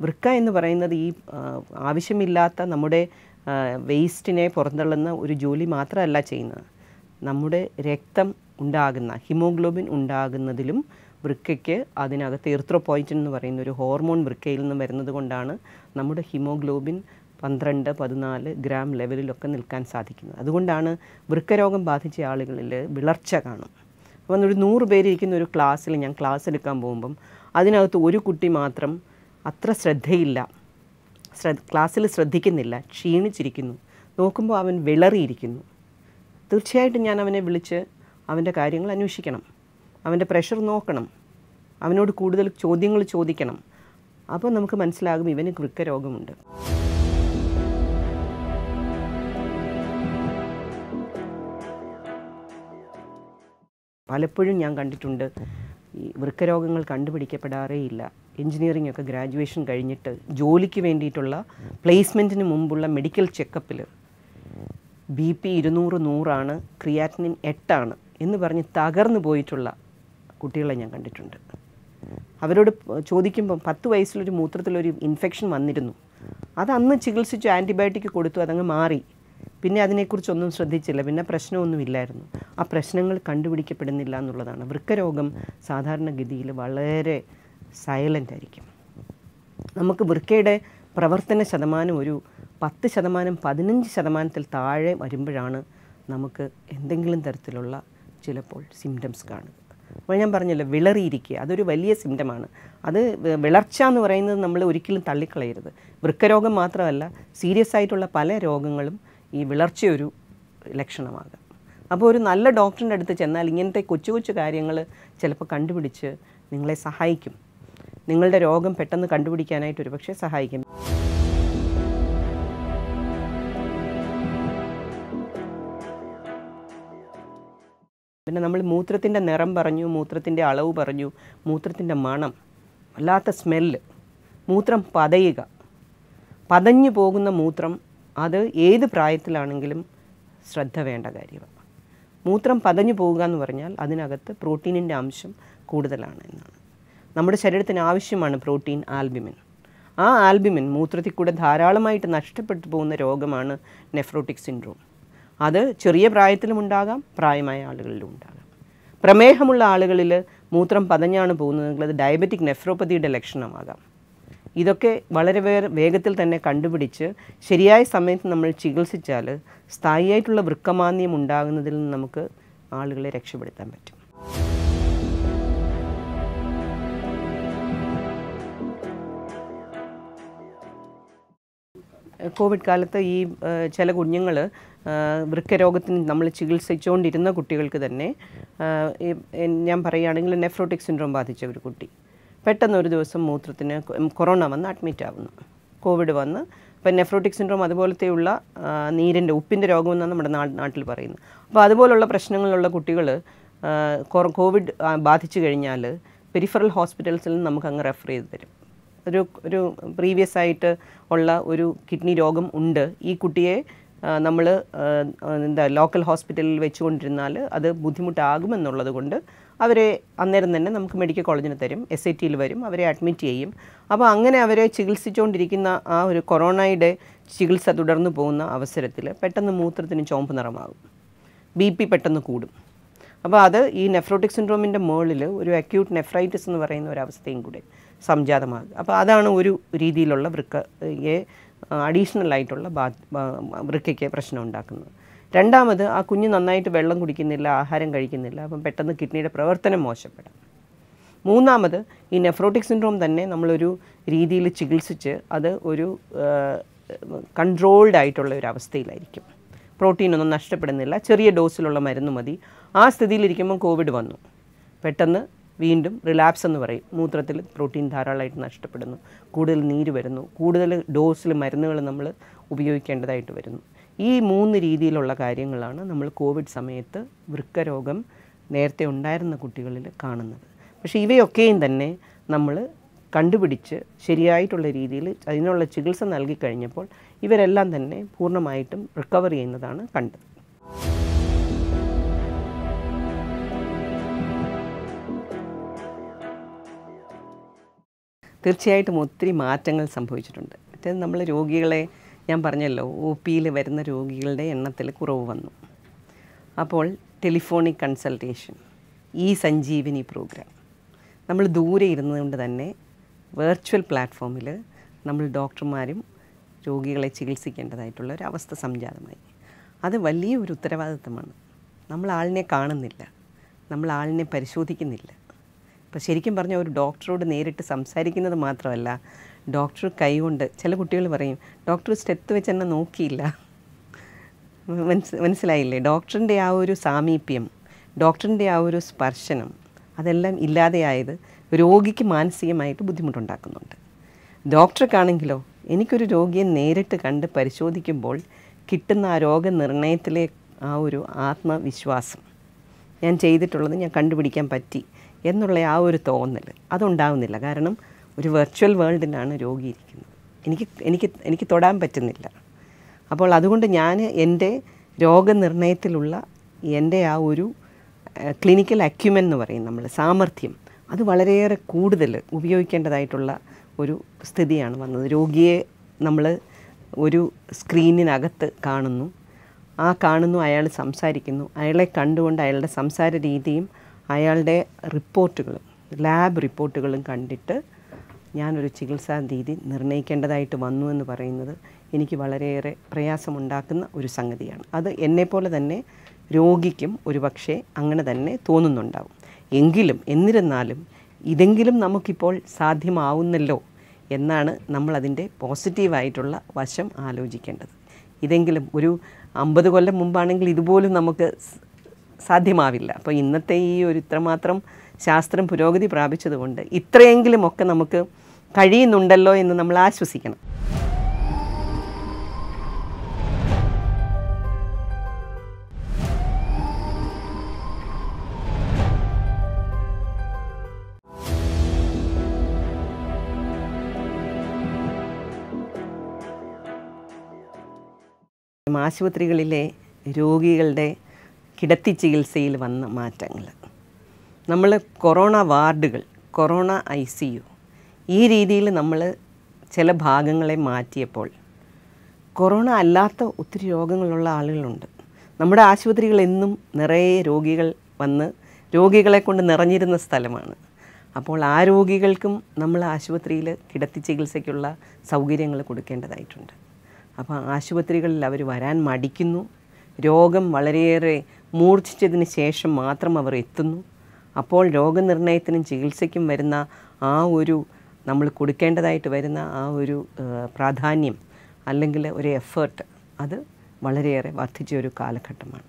വൃക്ക എന്ന് പറയുന്നത് ഈ ആ, ആവശ്യമില്ലാത്ത നമ്മുടെ വേസ്റ്റിനെ പുറന്തള്ളുന്ന ഒരു ജോലി മാത്രമല്ല ചെയ്യുന്നത് നമ്മുടെ രക്തം ഉണ്ടാകുന്ന ഹിമോഗ്ലോബിൻ ഉണ്ടാകുന്നതിലും വൃക്കയ്ക്ക് അതിനകത്ത് എർത്രോപോയിറ്റിൻ എന്ന് പറയുന്ന ഒരു ഹോർമോൺ വൃക്കയിൽ നിന്ന് വരുന്നത് കൊണ്ടാണ് നമ്മുടെ ഹിമോഗ്ലോബിൻ പന്ത്രണ്ട് പതിനാല് ഗ്രാം ലെവലിലൊക്കെ നിൽക്കാൻ സാധിക്കുന്നത് അതുകൊണ്ടാണ് വൃക്കരോഗം ബാധിച്ച ആളുകളിൽ വിളർച്ച കാണും അപ്പം ഒരു നൂറ് പേര് ഇരിക്കുന്ന ഒരു ക്ലാസ്സിൽ ഞാൻ ക്ലാസ് എടുക്കാൻ പോകുമ്പം അതിനകത്ത് ഒരു കുട്ടി മാത്രം അത്ര ശ്രദ്ധയില്ല ശ്രദ്ധ ക്ലാസ്സിൽ ശ്രദ്ധിക്കുന്നില്ല ക്ഷീണിച്ചിരിക്കുന്നു നോക്കുമ്പോൾ അവൻ വിളറിയിരിക്കുന്നു തീർച്ചയായിട്ടും ഞാൻ അവനെ വിളിച്ച് അവൻ്റെ കാര്യങ്ങൾ അന്വേഷിക്കണം അവൻ്റെ പ്രഷർ നോക്കണം അവനോട് കൂടുതൽ ചോദ്യങ്ങൾ ചോദിക്കണം അപ്പോൾ നമുക്ക് മനസ്സിലാകും ഇവന് വൃക്കരോഗമുണ്ട് പലപ്പോഴും ഞാൻ കണ്ടിട്ടുണ്ട് ഈ വൃക്കരോഗങ്ങൾ കണ്ടുപിടിക്കപ്പെടാറേയില്ല എൻജിനീയറിംഗ് ഒക്കെ ഗ്രാജുവേഷൻ കഴിഞ്ഞിട്ട് ജോലിക്ക് വേണ്ടിയിട്ടുള്ള പ്ലേസ്മെൻറ്റിന് മുമ്പുള്ള മെഡിക്കൽ ചെക്കപ്പിൽ ബി പി ഇരുന്നൂറ് നൂറാണ് ക്രിയാറ്റിനിൻ എട്ടാണ് എന്ന് പറഞ്ഞ് തകർന്നു പോയിട്ടുള്ള കുട്ടികളെ ഞാൻ കണ്ടിട്ടുണ്ട് അവരോട് പ- ചോദിക്കുമ്പം പത്ത് വയസ്സിലൊരു മൂത്രത്തിലൊരു ഇൻഫെക്ഷൻ വന്നിരുന്നു അത് അന്ന് ചികിത്സിച്ചു ആൻറ്റിബയോട്ടിക് കൊടുത്തു അതങ്ങ് മാറി പിന്നെ അതിനെക്കുറിച്ചൊന്നും ശ്രദ്ധിച്ചില്ല പിന്നെ പ്രശ്നമൊന്നുമില്ലായിരുന്നു ആ പ്രശ്നങ്ങൾ കണ്ടുപിടിക്കപ്പെടുന്നില്ല എന്നുള്ളതാണ് വൃക്കരോഗം സാധാരണഗതിയിൽ വളരെ സൈലൻ്റ് ആയിരിക്കും നമുക്ക് വൃക്കയുടെ പ്രവർത്തന ശതമാനം ഒരു പത്ത് ശതമാനം പതിനഞ്ച് ശതമാനത്തിൽ താഴെ വരുമ്പോഴാണ് നമുക്ക് എന്തെങ്കിലും തരത്തിലുള്ള ചിലപ്പോൾ സിംറ്റംസ് കാണുക അപ്പോൾ ഞാൻ പറഞ്ഞല്ലോ വിളറിയിരിക്കുക അതൊരു വലിയ സിംറ്റമാണ് അത് വി- വിളർച്ച എന്ന് പറയുന്നത് നമ്മൾ ഒരിക്കലും തള്ളിക്കളയരുത് വൃക്കരോഗം മാത്രമല്ല സീരിയസ് ആയിട്ടുള്ള പല രോഗങ്ങളും ഈ വിളർച്ചയൊരു ലക്ഷണമാകാം അപ്പോൾ ഒരു നല്ല ഡോക്ടറിൻ്റെ അടുത്ത് ചെന്നാൽ ഇങ്ങനത്തെ കൊച്ചു കൊച്ചു കാര്യങ്ങൾ ചിലപ്പോൾ കണ്ടുപിടിച്ച് നിങ്ങളെ സഹായിക്കും നിങ്ങളുടെ രോഗം പെട്ടെന്ന് കണ്ടുപിടിക്കാനായിട്ട് ഒരുപക്ഷെ സഹായിക്കും പിന്നെ നമ്മൾ മൂത്രത്തിൻ്റെ നിറം പറഞ്ഞു മൂത്രത്തിൻ്റെ അളവ് പറഞ്ഞു മൂത്രത്തിൻ്റെ മണം വല്ലാത്ത സ്മെല്ല് മൂത്രം പതയുക പതഞ്ഞു പോകുന്ന മൂത്രം അത് ഏത് പ്രായത്തിലാണെങ്കിലും ശ്രദ്ധ വേണ്ട കാര്യമാണ് മൂത്രം പതഞ്ഞു പോകുക എന്ന് പറഞ്ഞാൽ അതിനകത്ത് പ്രോട്ടീനിൻ്റെ അംശം കൂടുതലാണ് എന്നാണ് നമ്മുടെ ശരീരത്തിന് ആവശ്യമാണ് പ്രോട്ടീൻ ആൽബിമിൻ ആ ആൽബിമിൻ മൂത്രത്തിൽ കൂടെ ധാരാളമായിട്ട് നഷ്ടപ്പെട്ടു പോകുന്ന രോഗമാണ് നെഫ്രോട്ടിക് സിൻഡ്രോം അത് ചെറിയ പ്രായത്തിലും ഉണ്ടാകാം പ്രായമായ ആളുകളിലും ഉണ്ടാകാം പ്രമേഹമുള്ള ആളുകളിൽ മൂത്രം പതഞ്ഞാണ് പോകുന്നതെങ്കിൽ അത് ഡയബറ്റിക് നെഫ്രോപ്പതിയുടെ ലക്ഷണമാകാം ഇതൊക്കെ വളരെ വേ- വേഗത്തിൽ തന്നെ കണ്ടുപിടിച്ച് ശരിയായ സമയത്ത് നമ്മൾ ചികിത്സിച്ചാൽ സ്ഥായിയായിട്ടുള്ള വൃക്കമാന്യം ഉണ്ടാകുന്നതിൽ നിന്ന് നമുക്ക് ആളുകളെ രക്ഷപ്പെടുത്താൻ പറ്റും കോവിഡ് കാലത്ത് ഈ ഏഹ്, ചില കുഞ്ഞുങ്ങൾ വൃക്കരോഗത്തിന് നമ്മൾ ചികിത്സിച്ചുകൊണ്ടിരുന്ന കുട്ടികൾക്ക് തന്നെ ഏഹ്, ഈ, എൻ- ഞാൻ പറയുകയാണെങ്കിൽ നെഫ്രോട്ടിക് സിൻഡ്രോം ബാധിച്ച ഒരു കുട്ടി പെട്ടെന്ന് ഒരു ദിവസം മൂത്രത്തിന് കൊ- കൊറോണ വന്ന് അഡ്മിറ്റ് ആവുന്നു കോവിഡ് വന്ന് ഇപ്പം നെഫ്രോട്ടിക് സിൻഡ്രോം അതുപോലത്തെയുള്ള ആ, നീരിൻ്റെ ഉപ്പിൻ്റെ രോഗമെന്നാണ് നമ്മുടെ നാ- നാട്ടിൽ പറയുന്നത് അപ്പോൾ അതുപോലുള്ള പ്രശ്നങ്ങളുള്ള കുട്ടികൾ കോവിഡ് ആ, ബാധിച്ചു കഴിഞ്ഞാൽ പെരിഫറൽ ഹോസ്പിറ്റൽസിൽ നിന്ന് നമുക്ക് അങ്ങ് റെഫർ ചെയ്ത് തരും ഒരു ഒരു പ്രീവിയസ് ആയിട്ട് ഉള്ള ഒരു കിഡ്നി രോഗം ഉണ്ട് ഈ കുട്ടിയെ നമ്മൾ എന്താ ലോക്കൽ ഹോസ്പിറ്റലിൽ വെച്ചുകൊണ്ടിരുന്നാൽ അത് ബുദ്ധിമുട്ടാകുമെന്നുള്ളത് കൊണ്ട് അവരെ അന്നേരം തന്നെ നമുക്ക് മെഡിക്കൽ കോളേജിന് തരും എസ് ഐ ടിയിൽ വരും അവരെ അഡ്മിറ്റ് ചെയ്യും അപ്പോൾ അങ്ങനെ അവരെ ചികിത്സിച്ചുകൊണ്ടിരിക്കുന്ന ആ ഒരു കൊറോണയുടെ ചികിത്സ തുടർന്നു പോകുന്ന അവസരത്തിൽ പെട്ടെന്ന് മൂത്രത്തിന് ചോമ്പ് നിറമാകും ബി പി പെട്ടെന്ന് കൂടും അപ്പോൾ അത് ഈ നെഫ്രോട്ടിക് സിൻഡ്രോമിൻ്റെ മുകളിൽ ഒരു അക്യൂട്ട് നെഫ്രൈറ്റിസ് എന്ന് പറയുന്ന ഒരു അവസ്ഥയും കൂടെ സംജാതമാകും അപ്പോൾ അതാണ് ഒരു രീതിയിലുള്ള വൃക്കയെ അഡീഷണൽ ആയിട്ടുള്ള ബാ ബാ- വൃക്കയ്ക്ക് പ്രശ്നം ഉണ്ടാക്കുന്നത് രണ്ടാമത് ആ കുഞ്ഞ് നന്നായിട്ട് വെള്ളം കുടിക്കുന്നില്ല ആഹാരം കഴിക്കുന്നില്ല അപ്പം പെട്ടെന്ന് കിഡ്നിയുടെ പ്രവർത്തനം മോശപ്പെടാം മൂന്നാമത് ഈ നെഫ്രോട്ടിക് സിൻഡ്രോം തന്നെ നമ്മളൊരു രീതിയിൽ ചികിത്സിച്ച് അത് ഒരു കൺട്രോൾഡ് ആയിട്ടുള്ള ഒരു അവസ്ഥയിലായിരിക്കും പ്രോട്ടീനൊന്നും നഷ്ടപ്പെടുന്നില്ല ചെറിയ ഡോസിലുള്ള മരുന്ന് മതി ആ സ്ഥിതിയിലിരിക്കുമ്പോൾ കോവിഡ് വന്നു പെട്ടെന്ന് വീണ്ടും റിലാപ്സ് എന്ന് പറയും മൂത്രത്തിൽ പ്രോട്ടീൻ ധാരാളമായിട്ട് നഷ്ടപ്പെടുന്നു കൂടുതൽ നീര് വരുന്നു കൂടുതൽ ഡോസിൽ മരുന്നുകൾ നമ്മൾ ഉപയോഗിക്കേണ്ടതായിട്ട് വരുന്നു ഈ മൂന്ന് രീതിയിലുള്ള കാര്യങ്ങളാണ് നമ്മൾ കോവിഡ് സമയത്ത് വൃക്കരോഗം നേരത്തെ ഉണ്ടായിരുന്ന കുട്ടികളിൽ കാണുന്നത് പക്ഷേ ഇവയൊക്കെയും തന്നെ നമ്മൾ കണ്ടുപിടിച്ച് ശരിയായിട്ടുള്ള രീതിയിൽ അതിനുള്ള ചികിത്സ നൽകി കഴിഞ്ഞപ്പോൾ ഇവരെല്ലാം തന്നെ പൂർണ്ണമായിട്ടും റിക്കവർ ചെയ്യുന്നതാണ് കണ്ടത് തീർച്ചയായിട്ടും ഒത്തിരി മാറ്റങ്ങൾ സംഭവിച്ചിട്ടുണ്ട് മറ്റേത് നമ്മൾ രോഗികളെ ഞാൻ പറഞ്ഞല്ലോ ഒ പിയിൽ വരുന്ന രോഗികളുടെ എണ്ണത്തിൽ കുറവ് വന്നു അപ്പോൾ ടെലിഫോണിക് കൺസൾട്ടേഷൻ ഈ സഞ്ജീവിനി പ്രോഗ്രാം നമ്മൾ ദൂരെ ഇരുന്നുകൊണ്ട് തന്നെ വെർച്വൽ പ്ലാറ്റ്ഫോമിൽ നമ്മൾ ഡോക്ടർമാരും രോഗികളെ ചികിത്സിക്കേണ്ടതായിട്ടുള്ള ഒരു അവസ്ഥ സംജാതമായി അത് വലിയ ഒരു ഉത്തരവാദിത്തമാണ് നമ്മൾ ആളിനെ കാണുന്നില്ല നമ്മൾ ആളിനെ പരിശോധിക്കുന്നില്ല ഇപ്പോൾ ശരിക്കും പറഞ്ഞാൽ ഒരു ഡോക്ടറോട് നേരിട്ട് സംസാരിക്കുന്നത് മാത്രമല്ല ഡോക്ടർ കൈകൊണ്ട് ചില കുട്ടികൾ പറയും ഡോക്ടർ സ്റ്റെത്ത് വെച്ച് എന്നെ നോക്കിയില്ല മനസ് മനസ്സിലായില്ലേ ഡോക്ടറിൻ്റെ ആ ഒരു സാമീപ്യം ഡോക്ടറിൻ്റെ ആ ഒരു സ്പർശനം അതെല്ലാം ഇല്ലാതെയായത് രോഗിക്ക് മാനസികമായിട്ട് ബുദ്ധിമുട്ടുണ്ടാക്കുന്നുണ്ട് ഡോക്ടർക്കാണെങ്കിലോ എനിക്കൊരു രോഗിയെ നേരിട്ട് കണ്ട് പരിശോധിക്കുമ്പോൾ കിട്ടുന്ന ആ രോഗനിർണയത്തിലെ ആ ഒരു ആത്മവിശ്വാസം ഞാൻ ചെയ്തിട്ടുള്ളത് ഞാൻ കണ്ടുപിടിക്കാൻ പറ്റി എന്നുള്ള ആ ഒരു തോന്നൽ അതുണ്ടാവുന്നില്ല കാരണം ഒരു വെർച്വൽ വേൾഡിലാണ് രോഗി ഇരിക്കുന്നത് എനിക്ക് എനിക്ക് എനിക്ക് തൊടാൻ പറ്റുന്നില്ല അപ്പോൾ അതുകൊണ്ട് ഞാൻ എൻ്റെ രോഗനിർണയത്തിലുള്ള എൻ്റെ ആ ഒരു ക്ലിനിക്കൽ അക്യുമെൻ എന്ന് പറയും നമ്മൾ സാമർഥ്യം അത് വളരെയേറെ കൂടുതൽ ഉപയോഗിക്കേണ്ടതായിട്ടുള്ള ഒരു സ്ഥിതിയാണ് വന്നത് രോഗിയെ നമ്മൾ ഒരു സ്ക്രീനിനകത്ത് കാണുന്നു ആ കാണുന്നു അയാൾ സംസാരിക്കുന്നു അയാളെ കണ്ടുകൊണ്ട് അയാളുടെ സംസാര രീതിയും അയാളുടെ റിപ്പോർട്ടുകളും ലാബ് റിപ്പോർട്ടുകളും കണ്ടിട്ട് ഞാനൊരു ചികിത്സാ രീതി നിർണ്ണയിക്കേണ്ടതായിട്ട് വന്നു എന്ന് പറയുന്നത് എനിക്ക് വളരെയേറെ പ്രയാസമുണ്ടാക്കുന്ന ഒരു സംഗതിയാണ് അത് എന്നെപ്പോലെ തന്നെ രോഗിക്കും ഒരുപക്ഷെ അങ്ങനെ തന്നെ തോന്നുന്നുണ്ടാവും എങ്കിലും എന്നിരുന്നാലും ഇതെങ്കിലും നമുക്കിപ്പോൾ സാധ്യമാവുന്നല്ലോ എന്നാണ് നമ്മളതിൻ്റെ പോസിറ്റീവായിട്ടുള്ള വശം ആലോചിക്കേണ്ടത് ഇതെങ്കിലും ഒരു അമ്പത് കൊല്ലം മുമ്പാണെങ്കിൽ ഇതുപോലും നമുക്ക് സ് സാധ്യമാവില്ല അപ്പോൾ ഇന്നത്തെ ഈ ഒരു ഇത്രമാത്രം ശാസ്ത്രം പുരോഗതി പ്രാപിച്ചതുകൊണ്ട് ഇത്രയെങ്കിലും ഒക്കെ നമുക്ക് കഴിയുന്നുണ്ടല്ലോ എന്ന് നമ്മൾ ആശ്വസിക്കണം ആശുപത്രികളിലെ രോഗികളുടെ കിടത്തി ചികിത്സയിൽ വന്ന മാറ്റങ്ങൾ നമ്മൾ കൊറോണ വാർഡുകൾ കൊറോണ ഐ സി യു ഈ രീതിയിൽ നമ്മൾ ചില ഭാഗങ്ങളെ മാറ്റിയപ്പോൾ കൊറോണ അല്ലാത്ത ഒത്തിരി രോഗങ്ങളുള്ള ആളുകളുണ്ട് നമ്മുടെ ആശുപത്രികൾ എന്നും നിറയെ രോഗികൾ വന്ന് രോഗികളെ കൊണ്ട് നിറഞ്ഞിരുന്ന സ്ഥലമാണ് അപ്പോൾ ആ രോഗികൾക്കും നമ്മൾ ആശുപത്രിയിൽ കിടത്തി ചികിത്സയ്ക്കുള്ള സൗകര്യങ്ങൾ കൊടുക്കേണ്ടതായിട്ടുണ്ട് അപ്പോൾ ആശുപത്രികളിൽ അവർ വരാൻ മടിക്കുന്നു രോഗം വളരെയേറെ മൂർച്ഛിച്ചതിന് ശേഷം മാത്രം അവർ എത്തുന്നു അപ്പോൾ രോഗനിർണയത്തിനും ചികിത്സയ്ക്കും വരുന്ന ആ ഒരു നമ്മൾ കൊടുക്കേണ്ടതായിട്ട് വരുന്ന ആ ഒരു ഏഹ്, പ്രാധാന്യം അല്ലെങ്കിൽ ഒരു എഫേർട്ട് അത് വളരെയേറെ വർദ്ധിച്ച ഒരു കാലഘട്ടമാണ്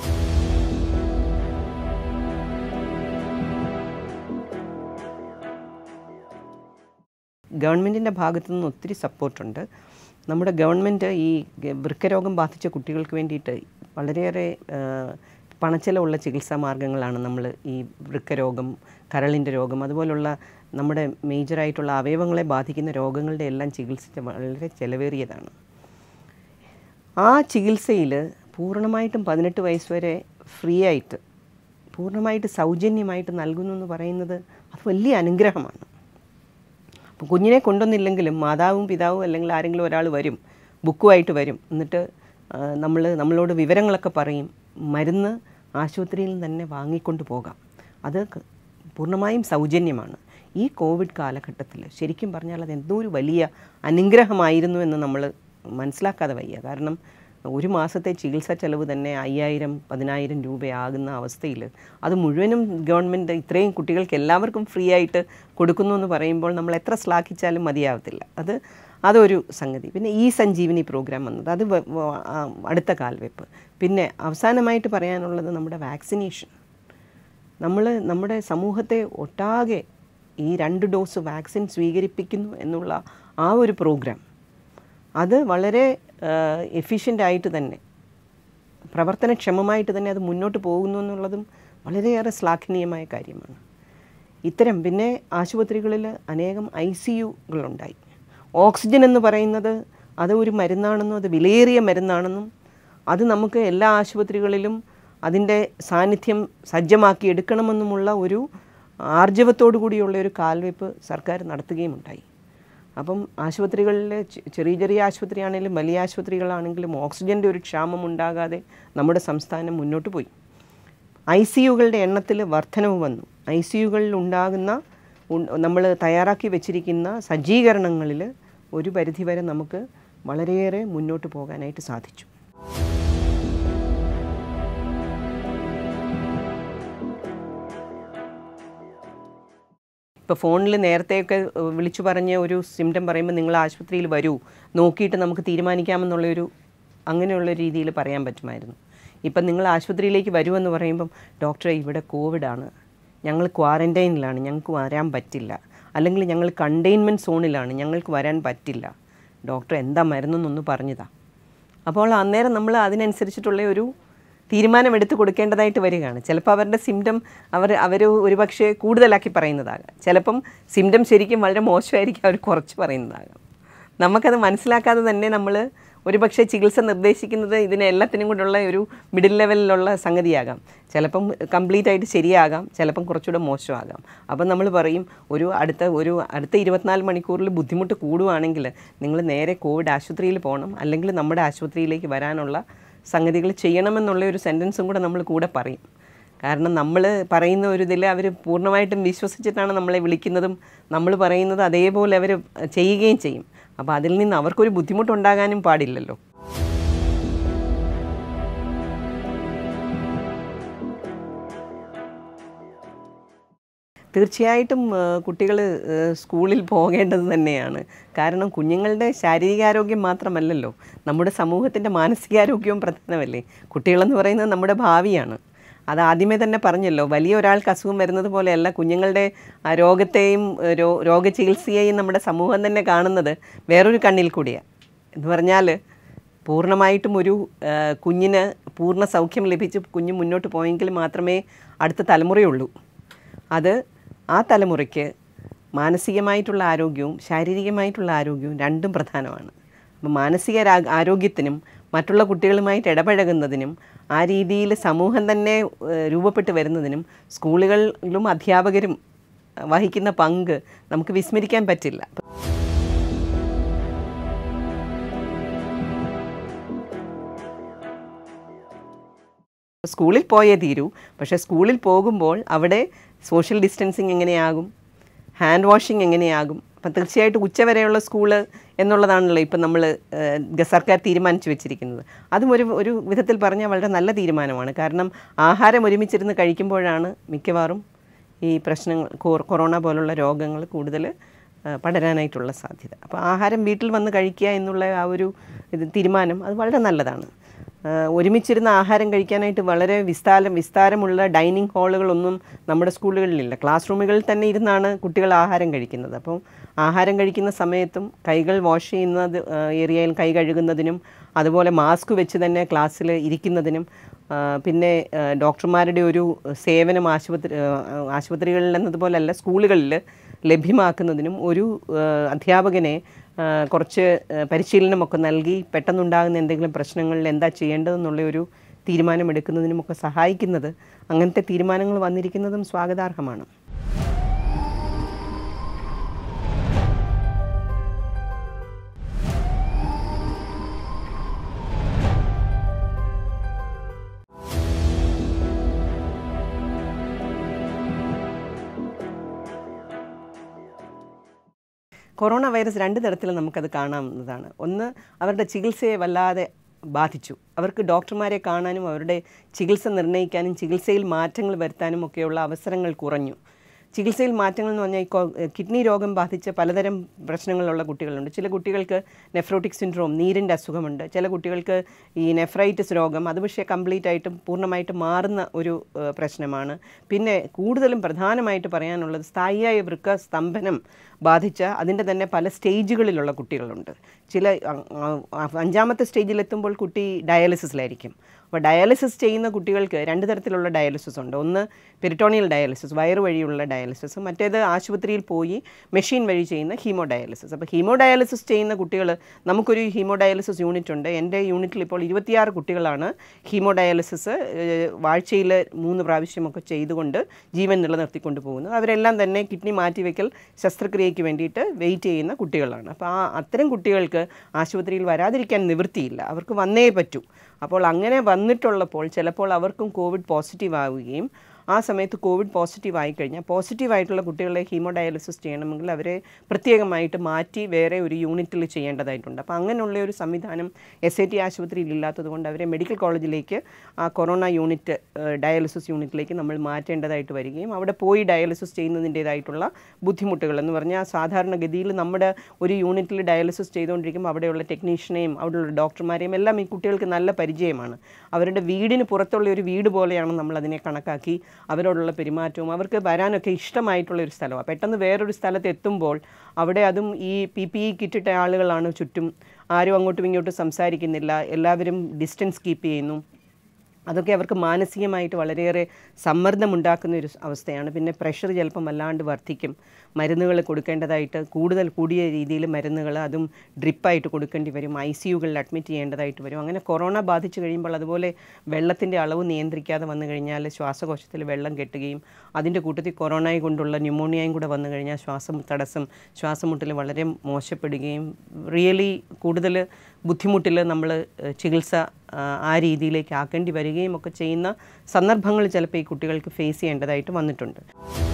ഗവൺമെൻറ്റിൻ്റെ ഭാഗത്തു നിന്ന് ഒത്തിരി സപ്പോർട്ടുണ്ട് നമ്മുടെ ഗവൺമെൻറ് ഈ ഗ- വൃക്കരോഗം ബാധിച്ച കുട്ടികൾക്ക് വേണ്ടിയിട്ട് വളരെയേറെ ആ, പണച്ചെലവുള്ള ചികിത്സാ മാർഗ്ഗങ്ങളാണ് നമ്മൾ ഈ വൃക്കരോഗം കരളിൻ്റെ രോഗം അതുപോലുള്ള നമ്മുടെ മേജറായിട്ടുള്ള അവയവങ്ങളെ ബാധിക്കുന്ന രോഗങ്ങളുടെ എല്ലാം ചികിത്സ വളരെ ചിലവേറിയതാണ് ആ ചികിത്സയിൽ പൂർണ്ണമായിട്ടും പതിനെട്ട് വയസ്സ് വരെ ഫ്രീ ആയിട്ട് പൂർണ്ണമായിട്ട് സൗജന്യമായിട്ട് നൽകുന്നു എന്ന് പറയുന്നത് അത് വലിയ അനുഗ്രഹമാണ് അപ്പോൾ കുഞ്ഞിനെ കൊണ്ടുവന്നില്ലെങ്കിലും മാതാവും പിതാവും അല്ലെങ്കിൽ ആരെങ്കിലും ഒരാൾ വരും ബുക്കുമായിട്ട് വരും എന്നിട്ട് നമ്മൾ നമ്മളോട് വിവരങ്ങളൊക്കെ പറയും മരുന്ന് ആശുപത്രിയിൽ നിന്ന് തന്നെ വാങ്ങിക്കൊണ്ട് പോകാം അത് ക- പൂർണ്ണമായും സൗജന്യമാണ് ഈ കോവിഡ് കാലഘട്ടത്തിൽ ശരിക്കും പറഞ്ഞാൽ അത് എന്തോ ഒരു വലിയ അനുഗ്രഹമായിരുന്നു എന്ന് നമ്മൾ മനസ്സിലാക്കാതെ വയ്യ കാരണം ഒരു മാസത്തെ ചികിത്സാ ചെലവ് തന്നെ അയ്യായിരം പതിനായിരം രൂപയാകുന്ന അവസ്ഥയിൽ അത് മുഴുവനും ഗവൺമെൻറ് ഇത്രയും കുട്ടികൾക്ക് എല്ലാവർക്കും ഫ്രീ ആയിട്ട് കൊടുക്കുന്നു എന്ന് പറയുമ്പോൾ നമ്മൾ എത്ര ശ്ലാഘിച്ചാലും മതിയാവത്തില്ല അത് അതൊരു സംഗതി പിന്നെ ഈ സഞ്ജീവനി പ്രോഗ്രാം വന്നത് അത് വ- വ- ആ, അടുത്ത കാൽവെപ്പ് പിന്നെ അവസാനമായിട്ട് പറയാനുള്ളത് നമ്മുടെ വാക്സിനേഷൻ നമ്മൾ നമ്മുടെ സമൂഹത്തെ ഒട്ടാകെ ഈ രണ്ട് ഡോസ് വാക്സിൻ സ്വീകരിപ്പിക്കുന്നു എന്നുള്ള ആ ഒരു പ്രോഗ്രാം അത് വളരെ എഫിഷ്യൻ്റ് ആയിട്ട് തന്നെ പ്രവർത്തനക്ഷമമായിട്ട് തന്നെ അത് മുന്നോട്ട് പോകുന്നു എന്നുള്ളതും വളരെയേറെ ശ്ലാഘനീയമായ കാര്യമാണ് ഇത്തരം പിന്നെ ആശുപത്രികളിൽ അനേകം ഐ സി യുകളുണ്ടായി ഓക്സിജൻ എന്ന് പറയുന്നത് അത് ഒരു മരുന്നാണെന്നും അത് വിലയേറിയ മരുന്നാണെന്നും അത് നമുക്ക് എല്ലാ ആശുപത്രികളിലും അതിൻ്റെ സാന്നിധ്യം സജ്ജമാക്കി എടുക്കണമെന്നുമുള്ള ഒരു ആർജവത്തോടു കൂടിയുള്ള ഒരു കാൽവെപ്പ് സർക്കാർ നടത്തുകയും ഉണ്ടായി അപ്പം ആശുപത്രികളിൽ ചെ- ചെറിയ ചെറിയ ആശുപത്രിയാണെങ്കിലും വലിയ ആശുപത്രികളാണെങ്കിലും ഓക്സിജൻ്റെ ഒരു ക്ഷാമം ഉണ്ടാകാതെ നമ്മുടെ സംസ്ഥാനം മുന്നോട്ട് പോയി ഐ സി യുകളുടെ എണ്ണത്തിൽ വർധനവ് വന്നു ഐ സി യുകളിൽ ഉണ്ടാകുന്ന നമ്മൾ തയ്യാറാക്കി വെച്ചിരിക്കുന്ന സജ്ജീകരണങ്ങളിൽ ഒരു പരിധിവരെ നമുക്ക് വളരെയേറെ മുന്നോട്ട് പോകാനായിട്ട് സാധിച്ചു ഇപ്പോൾ ഫോണിൽ നേരത്തെയൊക്കെ ഏഹ്, വിളിച്ചു പറഞ്ഞ ഒരു സിംറ്റം പറയുമ്പോൾ നിങ്ങൾ ആശുപത്രിയിൽ വരൂ നോക്കിയിട്ട് നമുക്ക് തീരുമാനിക്കാമെന്നുള്ളൊരു അങ്ങനെയുള്ള രീതിയിൽ പറയാൻ പറ്റുമായിരുന്നു ഇപ്പം നിങ്ങൾ ആശുപത്രിയിലേക്ക് വരുമെന്ന് പറയുമ്പം ഡോക്ടറെ ഇവിടെ കോവിഡാണ് ഞങ്ങൾ ക്വാറൻറ്റൈനിലാണ് ഞങ്ങൾക്ക് വരാൻ പറ്റില്ല അല്ലെങ്കിൽ ഞങ്ങൾ കണ്ടെയ്ൻമെൻറ്റ് സോണിലാണ് ഞങ്ങൾക്ക് വരാൻ പറ്റില്ല ഡോക്ടർ എന്താ മരുന്നെന്നൊന്ന് പറഞ്ഞതാ അപ്പോൾ അന്നേരം നമ്മൾ അതിനനുസരിച്ചിട്ടുള്ള ഒരു തീരുമാനമെടുത്ത് കൊടുക്കേണ്ടതായിട്ട് വരികയാണ് ചിലപ്പോൾ അവരുടെ സിംറ്റം അവർ അവർ ഒരുപക്ഷെ കൂടുതലാക്കി പറയുന്നതാകാം ചിലപ്പം സിംറ്റം ശരിക്കും വളരെ മോശമായിരിക്കും അവർ കുറച്ച് പറയുന്നതാകാം നമുക്കത് മനസ്സിലാക്കാതെ തന്നെ നമ്മൾ ഒരുപക്ഷെ ചികിത്സ നിർദ്ദേശിക്കുന്നത് ഇതിനെ എല്ലാത്തിനും കൊണ്ടുള്ള ഒരു മിഡിൽ ലെവലിലുള്ള സംഗതിയാകാം ചിലപ്പം കംപ്ലീറ്റ് ആയിട്ട് ശരിയാകാം ചിലപ്പം കുറച്ചുകൂടെ മോശമാകാം അപ്പം നമ്മൾ പറയും ഒരു അടുത്ത ഒരു അടുത്ത ഇരുപത്തിനാല് മണിക്കൂറിൽ ബുദ്ധിമുട്ട് കൂടുവാണെങ്കിൽ നിങ്ങൾ നേരെ കോവിഡ് ആശുപത്രിയിൽ പോകണം അല്ലെങ്കിൽ നമ്മുടെ ആശുപത്രിയിലേക്ക് വരാനുള്ള സംഗതികൾ ചെയ്യണമെന്നുള്ള ഒരു സെൻറ്റൻസും കൂടെ നമ്മൾ കൂടെ പറയും കാരണം നമ്മൾ പറയുന്ന ഒരു ഇതിൽ അവർ പൂർണ്ണമായിട്ടും വിശ്വസിച്ചിട്ടാണ് നമ്മളെ വിളിക്കുന്നതും നമ്മൾ പറയുന്നത് അതേപോലെ അവർ ചെയ്യുകയും ചെയ്യും അപ്പോൾ അതിൽ നിന്ന് അവർക്കൊരു ബുദ്ധിമുട്ടുണ്ടാകാനും പാടില്ലല്ലോ തീർച്ചയായിട്ടും കുട്ടികൾ സ്കൂളിൽ പോകേണ്ടത് തന്നെയാണ് കാരണം കുഞ്ഞുങ്ങളുടെ ശാരീരികാരോഗ്യം മാത്രമല്ലല്ലോ നമ്മുടെ സമൂഹത്തിൻ്റെ മാനസികാരോഗ്യവും പ്രധാനമല്ലേ കുട്ടികളെന്ന് പറയുന്നത് നമ്മുടെ ഭാവിയാണ് അത് ആദ്യമേ തന്നെ പറഞ്ഞല്ലോ വലിയ ഒരാൾക്ക് അസുഖം വരുന്നത് പോലെയല്ല കുഞ്ഞുങ്ങളുടെ ആ രോഗത്തെയും ഏഹ്, രോ രോഗചികിത്സയെയും നമ്മുടെ സമൂഹം തന്നെ കാണുന്നത് വേറൊരു കണ്ണിൽ കൂടിയാണ് എന്ന് പറഞ്ഞാൽ പൂർണ്ണമായിട്ടും ഒരു ആ, കുഞ്ഞിന് പൂർണ്ണ സൗഖ്യം ലഭിച്ച് കുഞ്ഞ് മുന്നോട്ട് പോയെങ്കിൽ മാത്രമേ അടുത്ത തലമുറയുള്ളൂ അത് ആ തലമുറയ്ക്ക് മാനസികമായിട്ടുള്ള ആരോഗ്യവും ശാരീരികമായിട്ടുള്ള ആരോഗ്യവും രണ്ടും പ്രധാനമാണ് അപ്പം മാനസിക രാ- ആരോഗ്യത്തിനും മറ്റുള്ള കുട്ടികളുമായിട്ട് ഇടപഴകുന്നതിനും ആ രീതിയിൽ സമൂഹം തന്നെ ഏഹ്, രൂപപ്പെട്ട് വരുന്നതിനും സ്കൂളുകളിലും അധ്യാപകരും അഹ്, വഹിക്കുന്ന പങ്ക് നമുക്ക് വിസ്മരിക്കാൻ പറ്റില്ല സ്കൂളിൽ പോയേ തീരൂ പക്ഷേ സ്കൂളിൽ പോകുമ്പോൾ അവിടെ സോഷ്യൽ ഡിസ്റ്റൻസിങ് എങ്ങനെയാകും ഹാൻഡ് വാഷിംഗ് എങ്ങനെയാകും അപ്പം തീർച്ചയായിട്ടും ഉച്ചവരെയുള്ള സ്കൂള് എന്നുള്ളതാണല്ലോ ഇപ്പം നമ്മൾ സർക്കാർ തീരുമാനിച്ചു വെച്ചിരിക്കുന്നത് അതും ഒരു ഒരു വിധത്തിൽ പറഞ്ഞാൽ വളരെ നല്ല തീരുമാനമാണ് കാരണം ആഹാരം ഒരുമിച്ചിരുന്ന് കഴിക്കുമ്പോഴാണ് മിക്കവാറും ഈ പ്രശ്നങ്ങൾ കൊ- കൊറോണ പോലുള്ള രോഗങ്ങൾ കൂടുതൽ ആ, പടരാനായിട്ടുള്ള സാധ്യത അപ്പോൾ ആഹാരം വീട്ടിൽ വന്ന് കഴിക്കുക എന്നുള്ള ആ ഒരു ഇത് തീരുമാനം അത് വളരെ നല്ലതാണ് ആ, ഒരുമിച്ചിരുന്ന് ആഹാരം കഴിക്കാനായിട്ട് വളരെ വിസ്താരം വിസ്താരമുള്ള ഡൈനിങ് ഹാളുകളൊന്നും നമ്മുടെ സ്കൂളുകളിലില്ല ക്ലാസ് റൂമുകളിൽ തന്നെ ഇരുന്നാണ് കുട്ടികൾ ആഹാരം കഴിക്കുന്നത് അപ്പോൾ ആഹാരം കഴിക്കുന്ന സമയത്തും കൈകൾ വാഷ് ചെയ്യുന്നത് ആ, ഏരിയയിൽ കൈ കഴുകുന്നതിനും അതുപോലെ മാസ്ക് വെച്ച് തന്നെ ക്ലാസ്സിൽ ഇരിക്കുന്നതിനും ആ, പിന്നെ ആ, ഡോക്ടർമാരുടെ ഒരു സേവനം ആശുപത്രി ആ, ആശുപത്രികളിൽ എന്നതുപോലല്ല സ്കൂളുകളിൽ ലഭ്യമാക്കുന്നതിനും ഒരു ആ, അധ്യാപകനെ ആ, കുറച്ച് ആ, പരിശീലനമൊക്കെ നൽകി പെട്ടെന്നുണ്ടാകുന്ന എന്തെങ്കിലും പ്രശ്നങ്ങളിൽ എന്താ ചെയ്യേണ്ടതെന്നുള്ള ഒരു തീരുമാനമെടുക്കുന്നതിനുമൊക്കെ സഹായിക്കുന്നത് അങ്ങനത്തെ തീരുമാനങ്ങൾ വന്നിരിക്കുന്നതും സ്വാഗതാർഹമാണ് കൊറോണ വൈറസ് രണ്ട് തരത്തിൽ നമുക്കത് കാണാവുന്നതാണ് ഒന്ന് അവരുടെ ചികിത്സയെ വല്ലാതെ ബാധിച്ചു അവർക്ക് ഡോക്ടർമാരെ കാണാനും അവരുടെ ചികിത്സ നിർണ്ണയിക്കാനും ചികിത്സയിൽ മാറ്റങ്ങൾ വരുത്താനും ഒക്കെയുള്ള അവസരങ്ങൾ കുറഞ്ഞു ചികിത്സയിൽ മാറ്റങ്ങൾ എന്ന് പറഞ്ഞാൽ ഈ കൊ- കിഡ്നി രോഗം ബാധിച്ച പലതരം പ്രശ്നങ്ങളുള്ള കുട്ടികളുണ്ട് ചില കുട്ടികൾക്ക് നെഫ്രോട്ടിക് സിൻഡ്രോം നീരിൻ്റെ അസുഖമുണ്ട് ചില കുട്ടികൾക്ക് ഈ നെഫ്രൈറ്റിസ് രോഗം അത് പക്ഷേ കംപ്ലീറ്റ് ആയിട്ടും പൂർണ്ണമായിട്ട് മാറുന്ന ഒരു ഏഹ്, പ്രശ്നമാണ് പിന്നെ കൂടുതലും പ്രധാനമായിട്ട് പറയാനുള്ളത് സ്ഥായിയായ വൃക്ക സ്തംഭനം ബാധിച്ച അതിൻ്റെ തന്നെ പല സ്റ്റേജുകളിലുള്ള കുട്ടികളുണ്ട് ചില അ- അ- അഞ്ചാമത്തെ സ്റ്റേജിലെത്തുമ്പോൾ കുട്ടി ഡയാലിസിസിലായിരിക്കും അപ്പോൾ ഡയാലിസിസ് ചെയ്യുന്ന കുട്ടികൾക്ക് രണ്ട് തരത്തിലുള്ള ഡയാലിസിസ് ഉണ്ട് ഒന്ന് പെരിറ്റോണിയൽ ഡയാലിസിസ് വയറ് വഴിയുള്ള ഡയാലിസിസ് മറ്റേത് ആശുപത്രിയിൽ പോയി മെഷീൻ വഴി ചെയ്യുന്ന ഹീമോ ഡയാലിസിസ് അപ്പോൾ ഹീമോ ഡയാലിസിസ് ചെയ്യുന്ന കുട്ടികൾ നമുക്കൊരു ഹീമോ ഡയാലിസിസ് യൂണിറ്റ് ഉണ്ട് എൻ്റെ യൂണിറ്റിൽ ഇപ്പോൾ ഇരുപത്തിയാറ് കുട്ടികളാണ് ഹീമോ ഡയാലിസിസ് ആഴ്ചയിൽ മൂന്ന് പ്രാവശ്യമൊക്കെ ചെയ്തുകൊണ്ട് ജീവൻ നിലനിർത്തിക്കൊണ്ട് പോകുന്നത് അവരെല്ലാം തന്നെ കിഡ്നി മാറ്റിവെക്കൽ ശസ്ത്രക്രിയയ്ക്ക് വേണ്ടിയിട്ട് വെയിറ്റ് ചെയ്യുന്ന കുട്ടികളാണ് അപ്പോൾ ആ അത്തരം കുട്ടികൾക്ക് ആശുപത്രിയിൽ വരാതിരിക്കാൻ നിവൃത്തിയില്ല അവർക്ക് വന്നേ പറ്റൂ അപ്പോൾ അങ്ങനെ വന്നിട്ടുള്ളപ്പോൾ ചിലപ്പോൾ അവർക്കും കോവിഡ് പോസിറ്റീവ് ആവുകയും ആ സമയത്ത് കോവിഡ് പോസിറ്റീവ് ആയിക്കഴിഞ്ഞാൽ പോസിറ്റീവ് ആയിട്ടുള്ള കുട്ടികളെ ഹീമോ ഡയാലിസിസ് ചെയ്യണമെങ്കിൽ അവരെ പ്രത്യേകമായിട്ട് മാറ്റി വേറെ ഒരു യൂണിറ്റിൽ ചെയ്യേണ്ടതായിട്ടുണ്ട് അപ്പോൾ അങ്ങനെയുള്ള ഒരു സംവിധാനം എസ് ഐ ടി ആശുപത്രിയിൽ ഇല്ലാത്തത് കൊണ്ട് അവരെ മെഡിക്കൽ കോളേജിലേക്ക് ആ കൊറോണ യൂണിറ്റ് ഡയാലിസിസ് യൂണിറ്റിലേക്ക് നമ്മൾ മാറ്റേണ്ടതായിട്ട് വരികയും അവിടെ പോയി ഡയാലിസിസ് ചെയ്യുന്നതിൻ്റേതായിട്ടുള്ള ബുദ്ധിമുട്ടുകൾ എന്ന് പറഞ്ഞാൽ സാധാരണഗതിയിൽ നമ്മുടെ ഒരു യൂണിറ്റിൽ ഡയാലിസിസ് ചെയ്തുകൊണ്ടിരിക്കുമ്പോൾ അവിടെയുള്ള ടെക്നീഷ്യനെയും അവിടെയുള്ള ഡോക്ടർമാരെയും എല്ലാം ഈ കുട്ടികൾക്ക് നല്ല പരിചയമാണ് അവരുടെ വീടിന് പുറത്തുള്ള ഒരു വീട് പോലെയാണ് നമ്മൾ അതിനെ കണക്കാക്കി അവരോടുള്ള പെരുമാറ്റവും അവർക്ക് വരാനൊക്കെ ഇഷ്ടമായിട്ടുള്ള ഒരു സ്ഥലമാണ് പെട്ടെന്ന് വേറൊരു സ്ഥലത്ത് എത്തുമ്പോൾ അവിടെ അതും ഈ പി പി ഇ കിറ്റിട്ട ആളുകളാണ് ചുറ്റും ആരും അങ്ങോട്ടും ഇങ്ങോട്ടും സംസാരിക്കുന്നില്ല എല്ലാവരും ഡിസ്റ്റൻസ് കീപ്പ് ചെയ്യുന്നു അതൊക്കെ അവർക്ക് മാനസികമായിട്ട് വളരെയേറെ സമ്മർദ്ദമുണ്ടാക്കുന്ന ഒരു അവസ്ഥയാണ് പിന്നെ പ്രഷർ ചിലപ്പം വല്ലാണ്ട് വർദ്ധിക്കും മരുന്നുകൾ കൊടുക്കേണ്ടതായിട്ട് കൂടുതൽ കൂടിയ രീതിയിൽ മരുന്നുകൾ അതും ഡ്രിപ്പായിട്ട് കൊടുക്കേണ്ടി വരും ഐ സി യുകളിൽ അഡ്മിറ്റ് ചെയ്യേണ്ടതായിട്ട് വരും അങ്ങനെ കൊറോണ ബാധിച്ചു കഴിയുമ്പോൾ അതുപോലെ വെള്ളത്തിൻ്റെ അളവ് നിയന്ത്രിക്കാതെ വന്നു കഴിഞ്ഞാൽ ശ്വാസകോശത്തിൽ വെള്ളം കെട്ടുകയും അതിൻ്റെ കൂട്ടത്തിൽ കൊറോണയെ കൊണ്ടുള്ള ന്യൂമോണിയയും കൂടെ വന്നു കഴിഞ്ഞാൽ ശ്വാസം തടസ്സം ശ്വാസമുട്ടൽ വളരെ മോശപ്പെടുകയും റിയലി കൂടുതൽ ബുദ്ധിമുട്ടിൽ നമ്മൾ ചികിത്സ ആ, ആ രീതിയിലേക്ക് ആക്കേണ്ടി വരികയും ഒക്കെ ചെയ്യുന്ന സന്ദർഭങ്ങൾ ചിലപ്പോൾ ഈ കുട്ടികൾക്ക് ഫേസ് ചെയ്യേണ്ടതായിട്ട് വന്നിട്ടുണ്ട്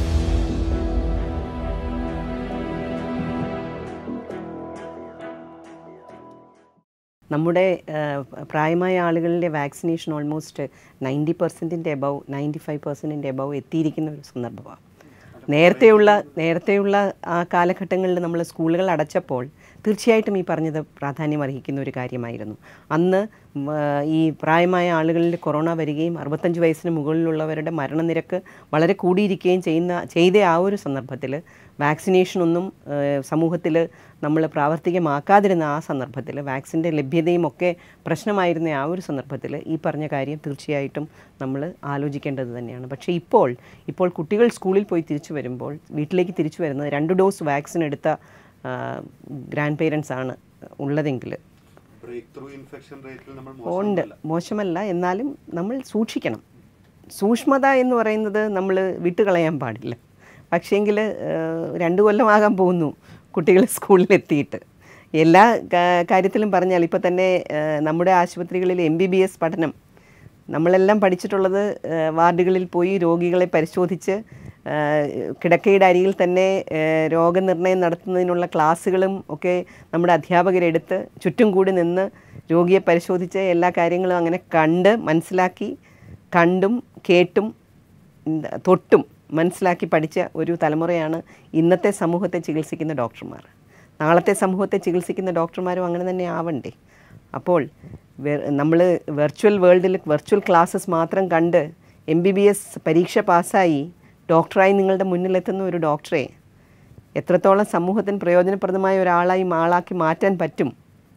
നമ്മുടെ ആ, പ്രായമായ ആളുകളിലെ വാക്സിനേഷൻ ഓൾമോസ്റ്റ് നയൻറ്റി പെർസെൻറ്റിൻ്റെ എബവ് നയൻറ്റി ഫൈവ് പെർസെൻറ്റിൻ്റെ എബവ് എത്തിയിരിക്കുന്ന ഒരു സന്ദർഭമാണ് നേരത്തെയുള്ള നേരത്തെയുള്ള ആ കാലഘട്ടങ്ങളിൽ നമ്മൾ സ്കൂളുകൾ അടച്ചപ്പോൾ തീർച്ചയായിട്ടും ഈ പറഞ്ഞത് പ്രാധാന്യം അർഹിക്കുന്ന ഒരു കാര്യമായിരുന്നു അന്ന് ഉം, ആ, ഈ പ്രായമായ ആളുകളിൽ കൊറോണ വരികയും അറുപത്തഞ്ച് വയസ്സിന് മുകളിലുള്ളവരുടെ മരണനിരക്ക് വളരെ കൂടിയിരിക്കുകയും ചെയ്യുന്ന ചെയ്ത ആ ഒരു സന്ദർഭത്തിൽ വാക്സിനേഷനൊന്നും സമൂഹത്തിൽ നമ്മൾ പ്രാവർത്തികമാക്കാതിരുന്ന ആ സന്ദർഭത്തിൽ വാക്സിൻ്റെ ലഭ്യതയും ഒക്കെ പ്രശ്നമായിരുന്ന ആ ഒരു സന്ദർഭത്തിൽ ഈ പറഞ്ഞ കാര്യം തീർച്ചയായിട്ടും നമ്മൾ ആലോചിക്കേണ്ടത് തന്നെയാണ് പക്ഷേ ഇപ്പോൾ ഇപ്പോൾ കുട്ടികൾ സ്കൂളിൽ പോയി തിരിച്ചു വരുമ്പോൾ വീട്ടിലേക്ക് തിരിച്ചു വരുന്നത് രണ്ട് ഡോസ് വാക്സിൻ എടുത്ത ഗ്രാൻഡ് പേരൻസ് ആണ് ഉള്ളതെങ്കിൽ ബ്രേക്ക് ത്രൂ ഇൻഫെക്ഷൻ റേറ്റിൽ നമ്മൾ ഉണ്ട് മോശമല്ല എന്നാലും നമ്മൾ സൂക്ഷിക്കണം സൂക്ഷ്മത എന്ന് പറയുന്നത് നമ്മൾ വിട്ടുകളയാൻ പാടില്ല പക്ഷേങ്കിൽ രണ്ട് കൊല്ലമാകാൻ പോകുന്നു കുട്ടികൾ സ്കൂളിലെത്തിയിട്ട് എല്ലാ കാ- കാര്യത്തിലും പറഞ്ഞാൽ ഇപ്പോൾ തന്നെ ആ, നമ്മുടെ ആശുപത്രികളിൽ എം ബി ബി എസ് പഠനം നമ്മളെല്ലാം പഠിച്ചിട്ടുള്ളത് ആ, വാർഡുകളിൽ പോയി രോഗികളെ പരിശോധിച്ച് ആ, കിടക്കയുടെ അരികിൽ തന്നെ ആ, രോഗനിർണയം നടത്തുന്നതിനുള്ള ക്ലാസ്സുകളും ഒക്കെ നമ്മുടെ അധ്യാപകരെടുത്ത് ചുറ്റും കൂടി നിന്ന് രോഗിയെ പരിശോധിച്ച് എല്ലാ കാര്യങ്ങളും അങ്ങനെ കണ്ട് മനസ്സിലാക്കി കണ്ടും കേട്ടും എന്താ, തൊട്ടും മനസ്സിലാക്കി പഠിച്ച ഒരു തലമുറയാണ് ഇന്നത്തെ സമൂഹത്തെ ചികിത്സിക്കുന്ന ഡോക്ടർമാർ നാളത്തെ സമൂഹത്തെ ചികിത്സിക്കുന്ന ഡോക്ടർമാരും അങ്ങനെ തന്നെ ആവണ്ടേ അപ്പോൾ നമ്മൾ വെർച്വൽ വേൾഡിൽ വെർച്വൽ ക്ലാസ്സസ് മാത്രം കണ്ട് എം ബി ബി എസ് പരീക്ഷ പാസ്സായി ഡോക്ടറായി നിങ്ങളുടെ മുന്നിലെത്തുന്ന ഒരു ഡോക്ടറെ എത്രത്തോളം സമൂഹത്തിന് പ്രയോജനപ്രദമായ ഒരാളായി ആളാക്കി മാറ്റാൻ പറ്റും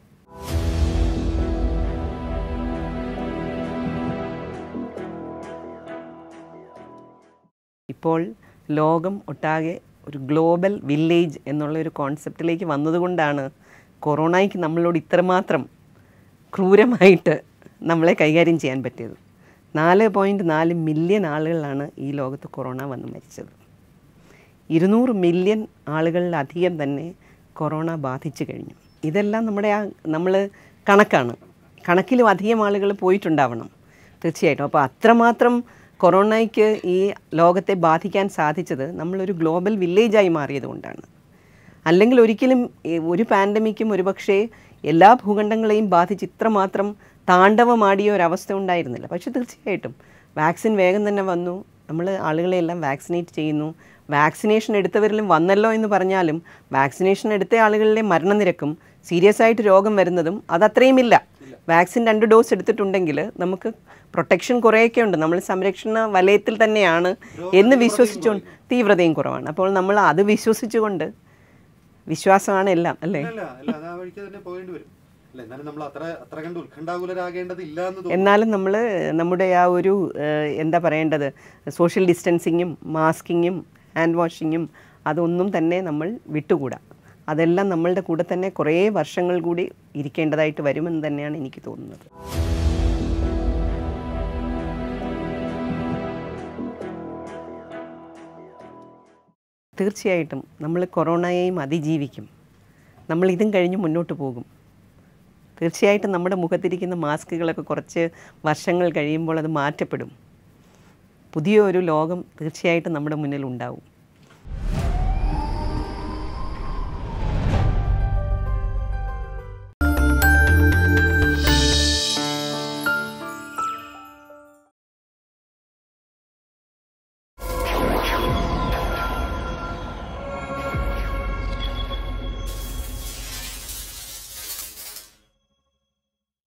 ഇപ്പോൾ ലോകം ഒട്ടാകെ ഒരു ഗ്ലോബൽ വില്ലേജ് എന്നുള്ള ഒരു കോൺസെപ്റ്റിലേക്ക് വന്നതുകൊണ്ടാണ് കൊറോണയ്ക്ക് നമ്മളോട് ഇത്രമാത്രം ക്രൂരമായിട്ട് നമ്മളെ കൈകാര്യം ചെയ്യാൻ പറ്റിയത് നാല് പോയിൻറ്റ് നാല് മില്യൺ ആളുകളാണ് ഈ ലോകത്ത് കൊറോണ വന്ന് മരിച്ചത് ഇരുന്നൂറ് മില്യൺ ആളുകളിലധികം തന്നെ കൊറോണ ബാധിച്ചു കഴിഞ്ഞു ഇതെല്ലാം നമ്മുടെ ആ നമ്മൾ കണക്കാണ് കണക്കിലും അധികം ആളുകൾ പോയിട്ടുണ്ടാവണം തീർച്ചയായിട്ടും അപ്പോൾ അത്രമാത്രം കൊറോണയ്ക്ക് ഈ ലോകത്തെ ബാധിക്കാൻ സാധിച്ചത് നമ്മളൊരു ഗ്ലോബൽ വില്ലേജായി മാറിയത് കൊണ്ടാണ് അല്ലെങ്കിൽ ഒരിക്കലും ഈ ഒരു പാൻഡമിക്കും ഒരുപക്ഷേ എല്ലാ ഭൂഖണ്ഡങ്ങളെയും ബാധിച്ച് ഇത്രമാത്രം താണ്ഡവമാടിയ ഒരവസ്ഥ ഉണ്ടായിരുന്നില്ല പക്ഷെ തീർച്ചയായിട്ടും വാക്സിൻ വേഗം തന്നെ വന്നു നമ്മൾ ആളുകളെയെല്ലാം വാക്സിനേറ്റ് ചെയ്യുന്നു വാക്സിനേഷൻ എടുത്തവരിലും വന്നല്ലോ എന്ന് പറഞ്ഞാലും വാക്സിനേഷൻ എടുത്ത ആളുകളിലെ മരണനിരക്കും സീരിയസ് ആയിട്ട് രോഗം വരുന്നതും അതത്രയുമില്ല വാക്സിൻ രണ്ട് ഡോസ് എടുത്തിട്ടുണ്ടെങ്കിൽ നമുക്ക് പ്രൊട്ടക്ഷൻ കുറേയൊക്കെ ഉണ്ട് നമ്മൾ സംരക്ഷണ വലയത്തിൽ തന്നെയാണ് എന്ന് വിശ്വസിച്ചുകൊണ്ട് തീവ്രതയും കുറവാണ് അപ്പോൾ നമ്മൾ അത് വിശ്വസിച്ചുകൊണ്ട് വിശ്വാസമാണ് എല്ലാം അല്ലേ അല്ല അല്ല അത് ആ വഴിക്ക് തന്നെ പോകേണ്ടി വരും അല്ല എന്നാലും നമ്മൾ അത്ര അത്ര കണ്ട് ഉത്കണ്ഠാകുലരാകേണ്ടതില്ല എന്ന് തോന്നുന്നു എന്നാലും നമ്മൾ നമ്മുടെ ആ ഒരു ഏഹ്, എന്താ പറയേണ്ടത് സോഷ്യൽ ഡിസ്റ്റൻസിങ്ങും മാസ്കിങ്ങും ഹാൻഡ് വാഷിങ്ങും അതൊന്നും തന്നെ നമ്മൾ വിട്ടുകൂടാ അതെല്ലാം നമ്മളുടെ കൂടെ തന്നെ കുറേ വർഷങ്ങൾ കൂടി ഇരിക്കേണ്ടതായിട്ട് വരുമെന്ന് തന്നെയാണ് എനിക്ക് തോന്നുന്നത് തീർച്ചയായിട്ടും നമ്മൾ കൊറോണയെയും അതിജീവിക്കും നമ്മൾ ഇതും കഴിഞ്ഞ് മുന്നോട്ട് പോകും തീർച്ചയായിട്ടും നമ്മുടെ മുഖത്തിരിക്കുന്ന മാസ്കുകളൊക്കെ കുറച്ച് വർഷങ്ങൾ കഴിയുമ്പോൾ അത് മാറ്റപ്പെടും പുതിയ ഒരു ലോകം തീർച്ചയായിട്ടും നമ്മുടെ മുന്നിൽ ഉണ്ടാവും